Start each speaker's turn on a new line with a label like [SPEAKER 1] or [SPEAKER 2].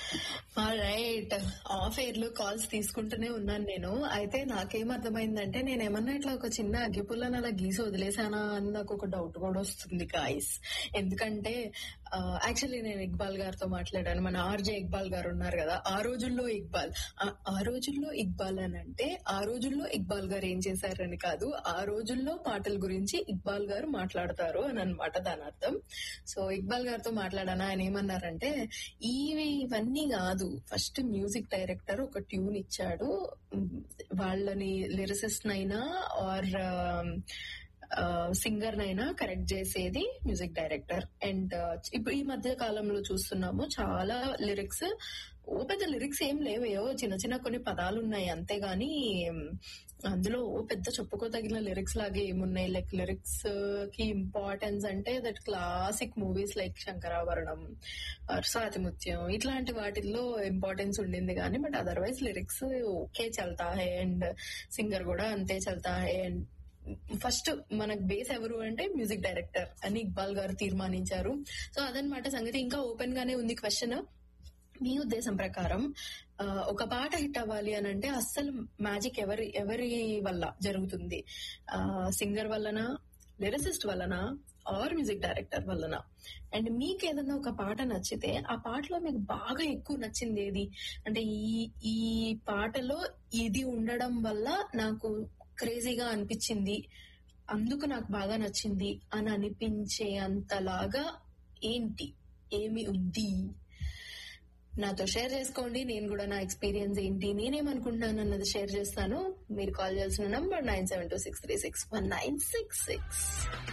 [SPEAKER 1] right off air లో calls తీసుకుంటూనే ఉన్నాను నేను అయితే నాకేం అర్థమైందంటే నేను ఏమన్నా ఇట్లా ఒక చిన్న అగ్గిపుల్లని అలా గీసి వదిలేసానా అని నాకు ఒక డౌట్ కూడా వస్తుంది గాయస్ ఎందుకంటే యాక్చువల్లీ నేను ఇక్బాల్ గారితో మాట్లాడాను మన ఆర్జే ఇక్బాల్ గారు ఉన్నారు కదా ఆ రోజుల్లో ఇక్బాల్ ఆ- ఆ రోజుల్లో ఇక్బాల్ అని అంటే ఆ రోజుల్లో ఇక్బాల్ గారు ఏం చేశారని కాదు ఆ రోజుల్లో పాటల గురించి ఇక్బాల్ గారు మాట్లాడతారు అని అనమాట దాని అర్థం సో ఇక్బాల్ గారితో మాట్లాడాను ఆయన ఏమన్నారంటే ఇవి ఇవన్నీ కాదు ఫస్ట్ మ్యూజిక్ డైరెక్టర్ ఒక ట్యూన్ ఇచ్చాడు ఉమ్, వాళ్ళని లిరిసిస్ట్ నైనా ఆర్ సింగర్ నైనా కరెక్ట్ చేసేది మ్యూజిక్ డైరెక్టర్ అండ్ ఇప్పుడు ఈ మధ్య కాలంలో చూస్తున్నాము చాలా లిరిక్స్ ఓ పెద్ద లిరిక్స్ ఏం లేవు ఏవో చిన్న చిన్న కొన్ని పదాలు ఉన్నాయి అంతేగాని ఉమ్, అందులో ఓ పెద్ద చెప్పుకోదగిన లిరిక్స్ లాగే ఏమున్నాయి లైక్ లిరిక్స్ కి ఇంపార్టెన్స్ అంటే that classic movies like Shankarabharanam or Swathimuthyam ఇట్లాంటి వాటిల్లో ఇంపార్టెన్స్ ఉండింది కానీ బట్ అదర్వైజ్ లిరిక్స్ ఓకే చల్తా హే అండ్ సింగర్ కూడా అంతే చల్తా హే అండ్ ఫస్ట్ మనకు బేస్ ఎవరు అంటే మ్యూజిక్ డైరెక్టర్ అని ఇక్బాల్ గారు తీర్మానించారు సో అదనమాట సంగతి ఇంకా ఓపెన్ గానే ఉంది క్వశ్చన్ మీ ఉద్దేశం ప్రకారం ఆ, ఒక పాట హిట్ అవ్వాలి అని అంటే అస్సలు మ్యాజిక్ ఎవరి ఎవరి వల్ల జరుగుతుంది సింగర్ వల్లనా లిరిసిస్ట్ వలన ఆర్ మ్యూజిక్ డైరెక్టర్ వలన అండ్ మీకు ఏదైనా ఒక పాట నచ్చితే ఆ పాటలో మీకు బాగా ఎక్కువ నచ్చింది ఏది అంటే ఈ ఈ పాటలో ఇది ఉండడం వల్ల నాకు క్రేజీగా అనిపించింది అందుకు నాకు బాగా నచ్చింది అని అనిపించే అంతలాగా ఏంటి ఏమి ఉంది నాతో షేర్ చేసుకోండి నేను కూడా నా ఎక్స్పీరియన్స్ ఏంటి నేనేమనుకుంటున్నాను అన్నది షేర్ చేస్తాను మీరు కాల్ చేయాల్సిన number nine seven two six three six one nine six six